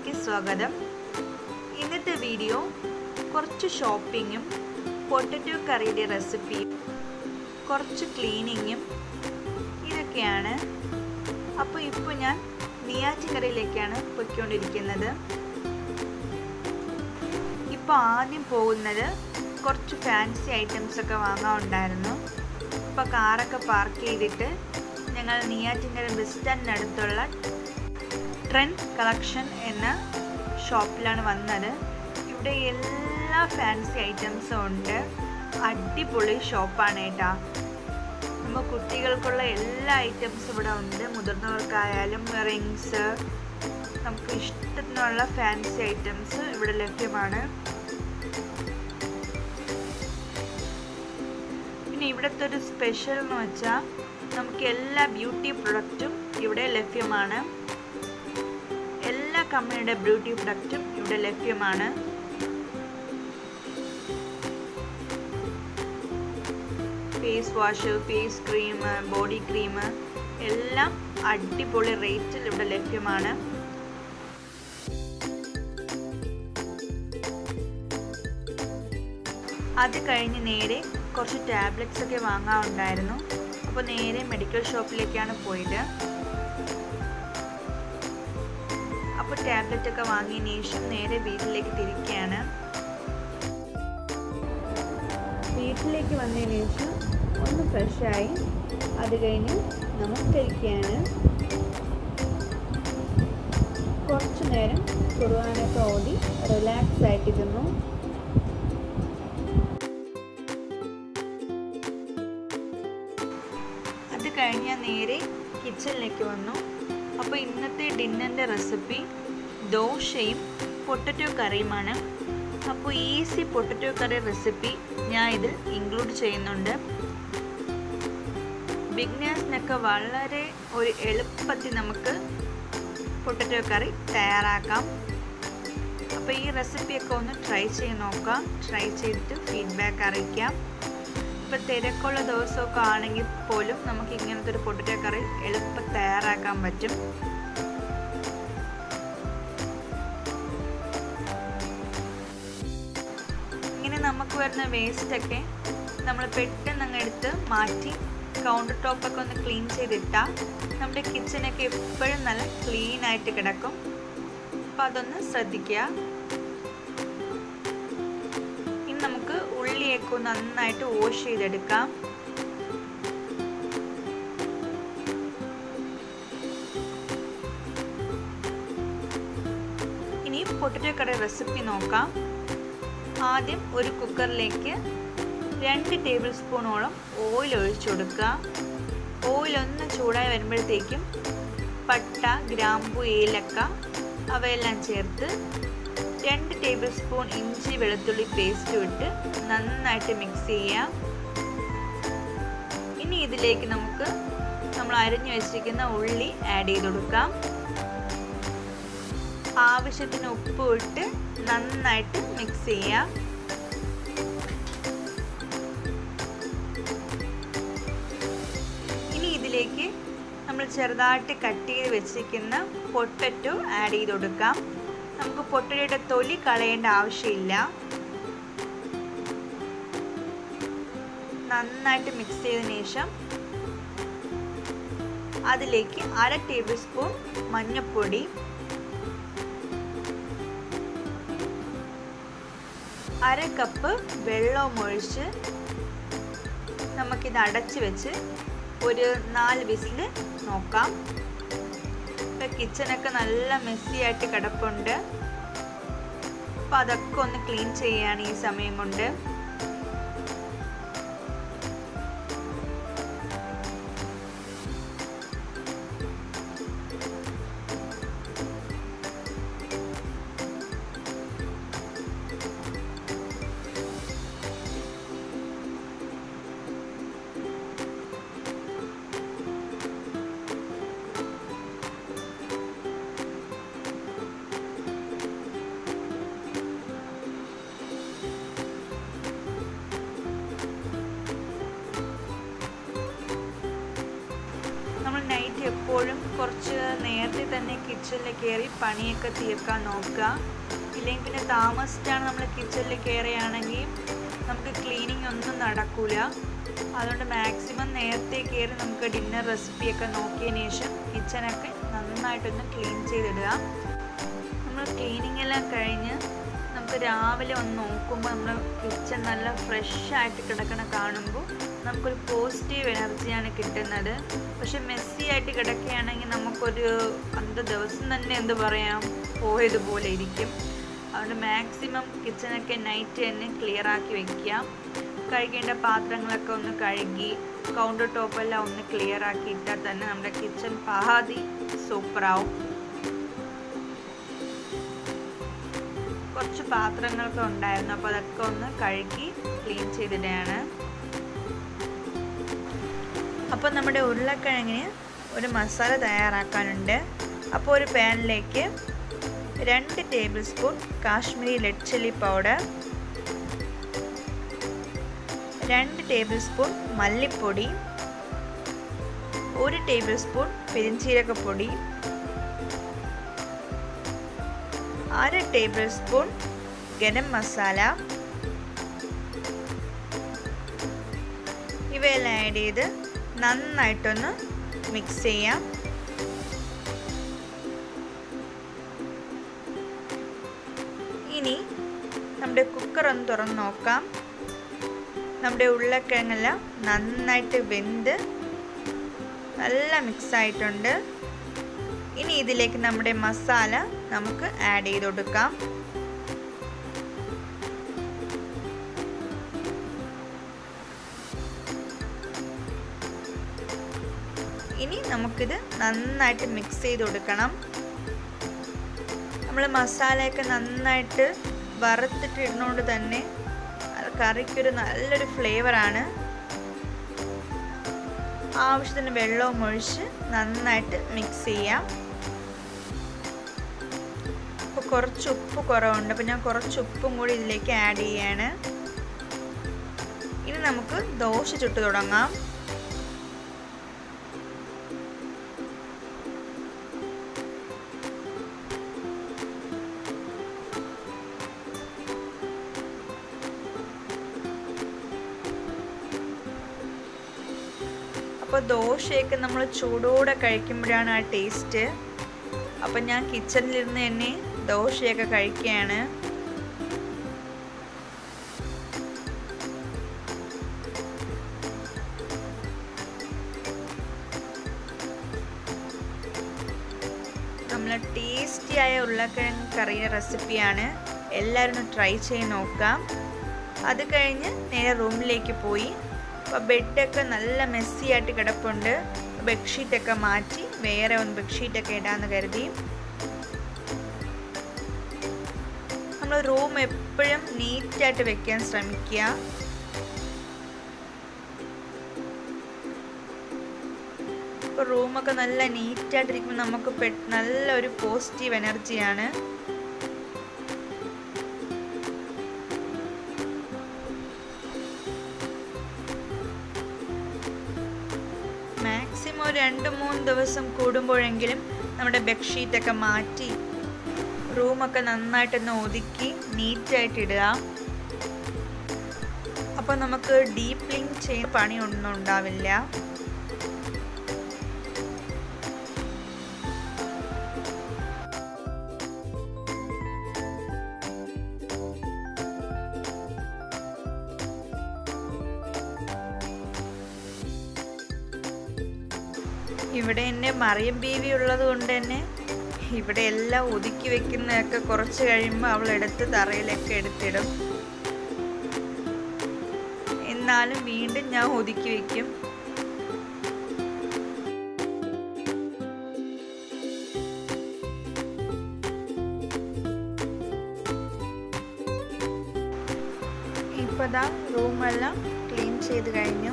ചാനലിലേക്ക് സ്വാഗതം ഇന്നത്തെ വീഡിയോ കുറച്ച് ഷോപ്പിങ്ങും പൊട്ടറ്റോ കറിയുടെ റെസിപ്പിയും കുറച്ച് ക്ലീനിങ്ങും ഇതൊക്കെയാണ് അപ്പോൾ ഇപ്പോൾ ഞാൻ നിയാച്ചി കറിയിലേക്കാണ് പൊയ്ക്കൊണ്ടിരിക്കുന്നത് ഇപ്പോൾ ആദ്യം പോകുന്നത് കുറച്ച് ഫാൻസി ഐറ്റംസ് ഒക്കെ വാങ്ങാനുണ്ടായിരുന്നു ഇപ്പോൾ കാറൊക്കെ പാർക്ക് ചെയ്തിട്ട് ഞങ്ങൾ നെയ്യാറ്റിൻകര ബസ് സ്റ്റാൻഡിനടുത്തുള്ള ട്രെൻഡ് കളക്ഷൻ എന്ന ഷോപ്പിലാണ് വന്നത് ഇവിടെ എല്ലാ ഫാൻസി ഐറ്റംസും ഉണ്ട് അടിപൊളി ഷോപ്പാണ് കേട്ടാ നമ്മൾ കുട്ടികൾക്കുള്ള എല്ലാ ഐറ്റംസും ഇവിടെ ഉണ്ട് മുതിർന്നവർക്കായാലും റിങ്സ് നമുക്ക് ഇഷ്ടത്തിനുള്ള ഫാൻസി ഐറ്റംസ് ഇവിടെ ലഭ്യമാണ് പിന്നെ ഇവിടുത്തെ ഒരു സ്പെഷ്യൽ എന്ന് വെച്ചാൽ നമുക്ക് എല്ലാ ബ്യൂട്ടി പ്രൊഡക്റ്റും ഇവിടെ ലഭ്യമാണ് എല്ലാ കമ്പനിയുടെ ബ്യൂട്ടി പ്രൊഡക്റ്റും ഇവിടെ ലഭ്യമാണ് face wash face cream body cream എല്ലാം അടിപൊളി റേറ്റിൽ ഇവിടെ ലഭ്യമാണ് അത് കഴിഞ്ഞ് നേരെ കുറച്ച് ടാബ്ലറ്റ്സ് ഒക്കെ വാങ്ങാനുണ്ടായിരുന്നു അപ്പോൾ നേരെ മെഡിക്കൽ ഷോപ്പിലേക്കാണ് പോയത് അപ്പോൾ ടാബ്ലറ്റ് ഒക്കെ വാങ്ങിയതിന് ശേഷം നേരെ വീട്ടിലേക്ക് തിരിക്കുകയാണ് വീട്ടിലേക്ക് വന്നതിന് ശേഷം ഒന്ന് ഫ്രഷായി അത് കഴിഞ്ഞ് നമസ്കരിക്കുകയാണ് കുറച്ചു നേരം കുർബാനൊക്കെ ഓടി റിലാക്സ് ആയിട്ടിരുന്നു അത് കഴിഞ്ഞ് നേരെ കിച്ചണിലേക്ക് വന്നു അപ്പോൾ ഇന്നത്തെ ഡിന്നറിൻ്റെ റെസിപ്പി ദോശയും പൊട്ടറ്റോ കറിയുമാണ് അപ്പോൾ ഈസി പൊട്ടറ്റോ കറി റെസിപ്പി ഞാൻ ഇതിൽ ഇൻക്ലൂഡ് ചെയ്യുന്നുണ്ട് ബിഗ്നേഴ്സിനൊക്കെ വളരെ ഒരു എളുപ്പത്തിൽ നമുക്ക് പൊട്ടറ്റോ കറി തയ്യാറാക്കാം അപ്പോൾ ഈ റെസിപ്പിയൊക്കെ ഒന്ന് ട്രൈ ചെയ്ത് നോക്കാം ട്രൈ ചെയ്തിട്ട് ഫീഡ്ബാക്ക് അറിയിക്കാം ഇപ്പം തിരക്കുള്ള ദിവസമൊക്കെ ആണെങ്കിൽ പോലും നമുക്ക് ഇങ്ങനത്തെ ഒരു പൊട്ടറ്റോ കറി എളുപ്പം തയ്യാറാക്കാൻ പറ്റും ഇങ്ങനെ നമുക്ക് വരുന്ന വേസ്റ്റൊക്കെ നമ്മൾ പെട്ടെന്ന് അങ്ങ് എടുത്ത് മാറ്റി കൗണ്ടർ ടോപ്പൊക്കെ ഒന്ന് ക്ലീൻ ചെയ്തിട്ടാൽ നമ്മുടെ കിച്ചണൊക്കെ എപ്പോഴും നല്ല ക്ലീൻ ആയിട്ട് കിടക്കും അപ്പം അതൊന്ന് ശ്രദ്ധിക്കുക ഇനി നമുക്ക് ഉള്ളിയൊക്കെ നന്നായിട്ട് വാഷ് ചെയ്തെടുക്കാം ഇനി പൊട്ടറ്റോ കറി റെസിപ്പി നോക്കാം ആദ്യം ഒരു കുക്കറിലേക്ക് രണ്ട് ടേബിൾ സ്പൂണോളം ഓയിൽ ഒഴിച്ചു കൊടുക്കുക ഓയിൽ ഒന്ന് ചൂടായി വരുമ്പോഴത്തേക്കും പട്ട ഗ്രാമ്പു ഏലക്ക അവയെല്ലാം ചേർത്ത് രണ്ട് ടേബിൾ സ്പൂൺ ഇഞ്ചി വെളുത്തുള്ളി പേസ്റ്റ് ഇട്ട് നന്നായിട്ട് മിക്സ് ചെയ്യാം ഇനി ഇതിലേക്ക് നമുക്ക് നമ്മൾ അരിഞ്ഞു വെച്ചിരിക്കുന്ന ഉള്ളി ആഡ് ചെയ്ത് കൊടുക്കാം ആവശ്യത്തിന് ഉപ്പ് ഇട്ട് നന്നായിട്ട് മിക്സ് ചെയ്യാം ഇനി ഇതിലേക്ക് നമ്മൾ ചെറുതായിട്ട് കട്ട് ചെയ്ത് വെച്ചിരിക്കുന്ന പൊട്ടറ്റോ ആഡ് ചെയ്ത് കൊടുക്കാം നമുക്ക് പൊട്ടറ്റോയുടെ തൊലി കളയേണ്ട ആവശ്യമില്ല നന്നായിട്ട് മിക്സ് ചെയ്തതിന് ശേഷം അതിലേക്ക് അര ടേബിൾ സ്പൂൺ മഞ്ഞൾപ്പൊടി അര കപ്പ് വെള്ളവും ഒഴിച്ച് നമുക്കിത് അടച്ച് വെച്ച് ഒരു നാല് വിസിൽ നോക്കാം ഇപ്പം കിച്ചണൊക്കെ നല്ല മെസ്സി ആയിട്ട് കിടപ്പുണ്ട് അപ്പം അതൊക്കെ ഒന്ന് ക്ലീൻ ചെയ്യാണ് ഈ സമയം കൊണ്ട് കുറച്ച് നേരത്തെ തന്നെ കിച്ചണിൽ കയറി പണിയൊക്കെ തീർക്കാൻ നോക്കുക ഇല്ലെങ്കിൽ പിന്നെ താമസിച്ചാണ് നമ്മൾ കിച്ചണിൽ കയറുകയാണെങ്കിൽ നമുക്ക് ക്ലീനിങ് ഒന്നും നടക്കില്ല അതുകൊണ്ട് മാക്സിമം നേരത്തെ കയറി നമുക്ക് ഡിന്നർ റെസിപ്പിയൊക്കെ നോക്കിയതിന് ശേഷം കിച്ചണൊക്കെ നന്നായിട്ടൊന്ന് ക്ലീൻ ചെയ്തിടുക നമ്മൾ ക്ലീനിങ് എല്ലാം കഴിഞ്ഞ് നമുക്ക് രാവിലെ ഒന്ന് നോക്കുമ്പോൾ നമ്മൾ കിച്ചൺ നല്ല ഫ്രഷ് ആയിട്ട് കിടക്കണ കാണുമ്പോൾ നമുക്കൊരു പോസിറ്റീവ് എനർജിയാണ് കിട്ടുന്നത് പക്ഷെ മെസ്സി ആയിട്ട് കിടക്കുകയാണെങ്കിൽ നമുക്കൊരു അന്ത ദിവസം തന്നെ എന്ത് പറയാം പോയതുപോലെ ഇരിക്കും അതുകൊണ്ട് മാക്സിമം കിച്ചണൊക്കെ നൈറ്റ് തന്നെ ക്ലിയർ ആക്കി വെക്കുക കഴുകേണ്ട പാത്രങ്ങളൊക്കെ ഒന്ന് കഴുകി കൗണ്ടർ ടോപ്പെല്ലാം ഒന്ന് ക്ലിയർ ആക്കി ഇട്ടാൽ തന്നെ നമ്മുടെ കിച്ചൺ പാതി സൂപ്പറാവും കുറച്ച് പാത്രങ്ങളൊക്കെ ഉണ്ടായിരുന്നു അപ്പോൾ അതൊക്കെ ഒന്ന് കഴുകി ക്ലീൻ ചെയ്തിടുകയാണ് അപ്പോൾ നമ്മുടെ ഉരുളക്കിഴങ്ങിന് ഒരു മസാല തയ്യാറാക്കാനുണ്ട് അപ്പോൾ ഒരു പാനിലേക്ക് രണ്ട് tablespoon Kashmiri red chilli powder രണ്ട് ടേബിൾ സ്പൂൺ മല്ലിപ്പൊടി ഒരു ടേബിൾ സ്പൂൺ പെരിഞ്ചീരകപ്പൊടി അര ടേബിൾ സ്പൂൺ ഗരം മസാല ഇവയെല്ലാം ആഡ് ചെയ്ത് നന്നായിട്ടൊന്ന് മിക്സ് ചെയ്യാം ഇനി നമ്മുടെ കുക്കർ ഒന്ന് തുറന്ന് നോക്കാം നമ്മുടെ ഉരുളക്കിഴങ്ങെല്ലാം നന്നായിട്ട് വെന്ത് നല്ല മിക്സ് ആയിട്ടുണ്ട് ഇനി ഇതിലേക്ക് നമ്മുടെ മസാല നമുക്ക് ആഡ് ചെയ്ത് കൊടുക്കാം ഇനി നമുക്കിത് നന്നായിട്ട് മിക്സ് ചെയ്ത് കൊടുക്കണം നമ്മൾ മസാലയൊക്കെ നന്നായിട്ട് വറുത്തിട്ട് ഇടുന്നതുകൊണ്ട് തന്നെ കറിക്കൊരു നല്ലൊരു ഫ്ലേവറാണ് ആവശ്യത്തിന് വെള്ളവും ഒഴിച്ച് നന്നായിട്ട് മിക്സ് ചെയ്യാം അപ്പോൾ കുറച്ച് ഉപ്പ് കുറവുണ്ട് അപ്പോൾ ഞാൻ കുറച്ച് ഉപ്പും കൂടി ഇതിലേക്ക് ആഡ് ചെയ്യാണ് ഇനി നമുക്ക് ദോശ ചുട്ട് തുടങ്ങാം അപ്പോൾ ദോശയൊക്കെ നമ്മൾ ചൂടോടെ കഴിക്കുമ്പോഴാണ് ആ ടേസ്റ്റ് അപ്പം ഞാൻ കിച്ചണിലിരുന്ന് തന്നെ ദോശയൊക്കെ കഴിക്കുകയാണ് നമ്മൾ ടേസ്റ്റിയായ ഉരുളക്കിഴങ്ങ് കറിയുടെ റെസിപ്പിയാണ് എല്ലാവരും ഒന്ന് ട്രൈ ചെയ്ത് നോക്കാം അത് കഴിഞ്ഞ് നേരെ റൂമിലേക്ക് പോയി അപ്പോൾ ബെഡൊക്കെ നല്ല മെസ്സി ആയിട്ട് കിടപ്പുണ്ട് ബെഡ്ഷീറ്റൊക്കെ മാറ്റി വേറെ ഒന്ന് ബെഡ്ഷീറ്റൊക്കെ ഇടാമെന്ന് കരുതി നമ്മൾ റൂം എപ്പോഴും നീറ്റായിട്ട് വെക്കാൻ ശ്രമിക്കുക ഇപ്പോൾ റൂമൊക്കെ നല്ല നീറ്റായിട്ടിരിക്കുമ്പോൾ നമുക്ക് പെ നല്ലൊരു പോസിറ്റീവ് എനർജിയാണ് മാക്സിമം ഒരു രണ്ട് മൂന്ന് ദിവസം കൂടുമ്പോഴെങ്കിലും നമ്മുടെ ബെഡ്ഷീറ്റൊക്കെ മാറ്റി റൂമൊക്കെ നന്നായിട്ടൊന്ന് ഒതുക്കി നീറ്റായിട്ട് ഇടുക അപ്പോൾ നമുക്ക് ഡീപ്പ് ക്ലീൻ ചെയ്യുന്ന പണിയൊന്നും ഉണ്ടാവില്ല ഇവിടെ എൻ്റെ മറിയം ബീവി ഉള്ളത് കൊണ്ട് തന്നെ ഇവിടെ എല്ലാം ഒതുക്കി വെക്കുന്നതൊക്കെ കുറച്ച് കഴിയുമ്പോൾ അവൾ എടുത്ത് തറയിലൊക്കെ എടുത്തിടും എന്നാലും വീണ്ടും ഞാൻ ഒതുക്കി വെക്കും ഇപ്പോൾ ദാ റൂമെല്ലാം ക്ലീൻ ചെയ്ത് കഴിഞ്ഞു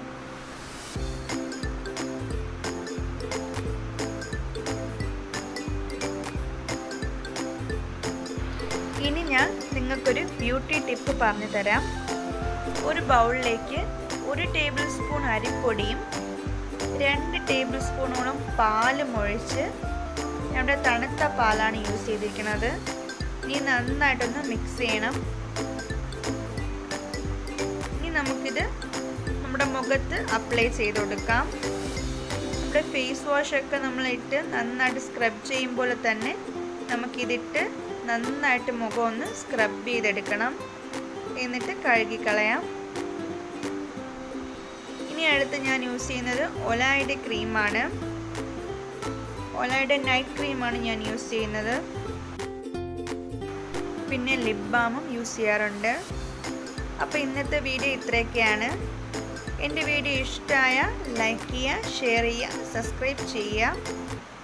ഇനി ഞാൻ നിങ്ങൾക്കൊരു ബ്യൂട്ടി ടിപ്പ് പറഞ്ഞു തരാം ഒരു ബൗളിലേക്ക് ഒരു ടേബിൾ സ്പൂൺ അരിപ്പൊടിയും രണ്ട് ടേബിൾ സ്പൂണോളം പാലും ഒഴിച്ച് നമ്മുടെ തണുത്ത പാലാണ് യൂസ് ചെയ്തിരിക്കുന്നത് ഇനി നന്നായിട്ടൊന്ന് മിക്സ് ചെയ്യണം ഇനി നമുക്കിത് നമ്മുടെ മുഖത്ത് അപ്ലൈ ചെയ്ത് കൊടുക്കാം നമ്മുടെ ഫേസ് വാഷൊക്കെ നമ്മളിട്ട് നന്നായിട്ട് സ്ക്രബ് ചെയ്യുമ്പോൾ തന്നെ നമുക്കിതിട്ട് നന്നായിട്ട് മുഖം ഒന്ന് സ്ക്രബ് ചെയ്തെടുക്കണം എന്നിട്ട് കഴുകിക്കളയാം ഇനി അടുത്ത് ഞാൻ യൂസ് ചെയ്യുന്നത് ഒലായുടെ ക്രീമാണ് ഒലായുടെ നൈറ്റ് ക്രീമാണ് ഞാൻ യൂസ് ചെയ്യുന്നത് പിന്നെ ലിപ് ബാമും യൂസ് ചെയ്യാറുണ്ട് അപ്പോൾ ഇന്നത്തെ വീഡിയോ ഇത്രയൊക്കെയാണ് എൻ്റെ വീഡിയോ ഇഷ്ടമായ ലൈക്ക് ചെയ്യുക ഷെയർ ചെയ്യുക സബ്സ്ക്രൈബ് ചെയ്യുക